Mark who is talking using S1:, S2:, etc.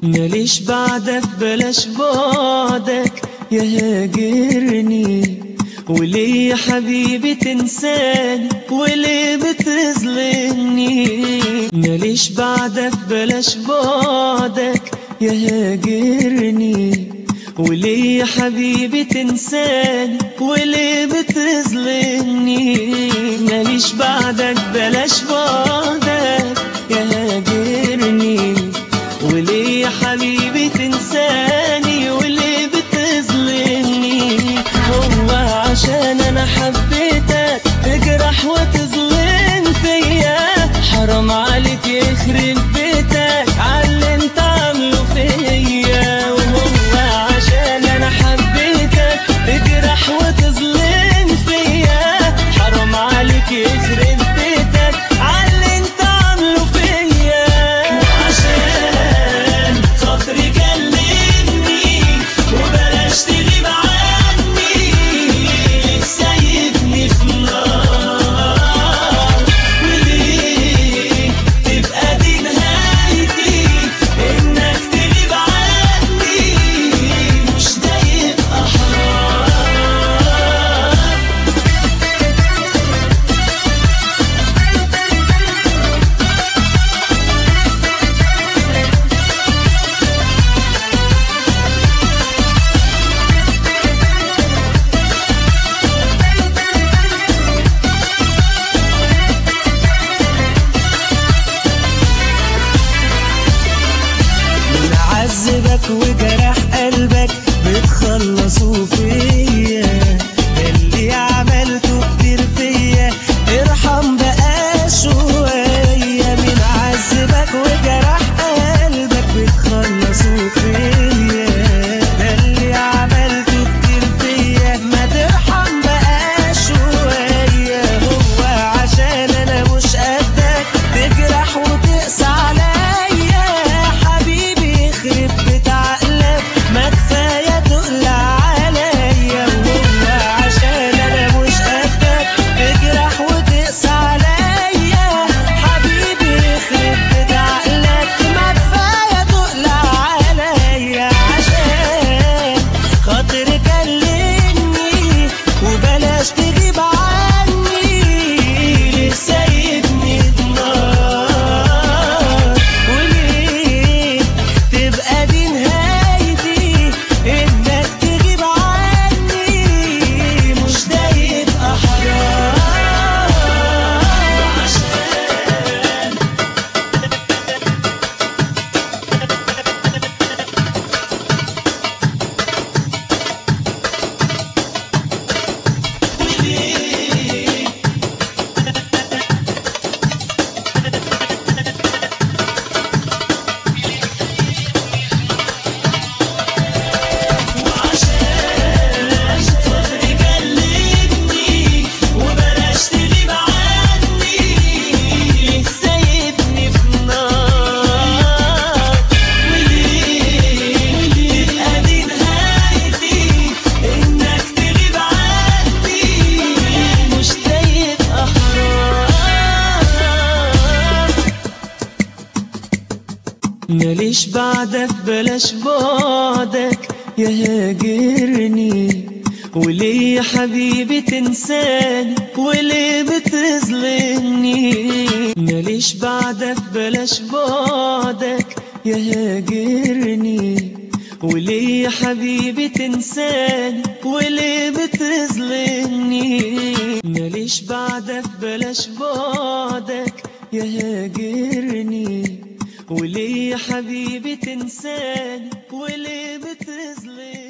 S1: ماليش بعدك بلاش بعدك يا هاجرني وليه يا حبيبي تنساني وليه بتظلمني ماليش بعدك بلاش بعدك يا هاجرني وليه يا حبيبي تنساني وليه بتظلمني ماليش بعدك بلاش بعدك يا هاجرني وليه يا حبيبي تنساني وليه بتظلمني هو عشان انا حبيتك تجرح وتظلم فيا حرام عليك يخرب بيتك عاللي انت عامله فيا وهو عشان انا حبيتك تجرح وتظلم فيا حرام عليك يخرب بيتك عاللي انت عامله فيا وعشان خاطري كلمني وبلاش تغيب عني سايبني في النار وليه تبقى دي نهايتي انك تغيب عني مش ده يبقى حرام من عذبك وجرح قلبك بتخلصوا فيا ده اللي عملته كتير فيا ارحم بقى شوية من عذبك وجرح قلبك بتخلصوا فيا ده اللي عملته كتير فيا ما ترحم بقى شوية هو عشان انا مش قدك تجرح وتقسى عليا حبيبي يخرب بيت عقلك ما كفايه تقلع عليا وهو عشان انا مش قدك تجرح وتقسى عليا حبيبي يخرب بيت عقلك ما كفايه تقلع عليا عشان خاطر كلمني وبلاش تغيب عني لسه سايبني النار وليه تبقى دي نهايتي انك تغيب عني مش ده يبقى حرام عشان وليه وعشان خاطري كلمني وبلاش تغيب عني سايبني في النار وليه تبقى دي نهايتي انك تغيب عني مش ده يبقى حرام ماليش بعدك بلاش بعدك يا هاجرني وليه يا حبيبي تنساني وليه بتظلمني ماليش بعدك بلاش بعدك يا هاجرني وليه يا حبيبي تنساني وليه بتظلمني ماليش بعدك بلاش بعدك يا هاجرني وليه يا حبيبي تنساني وليه بتظلمني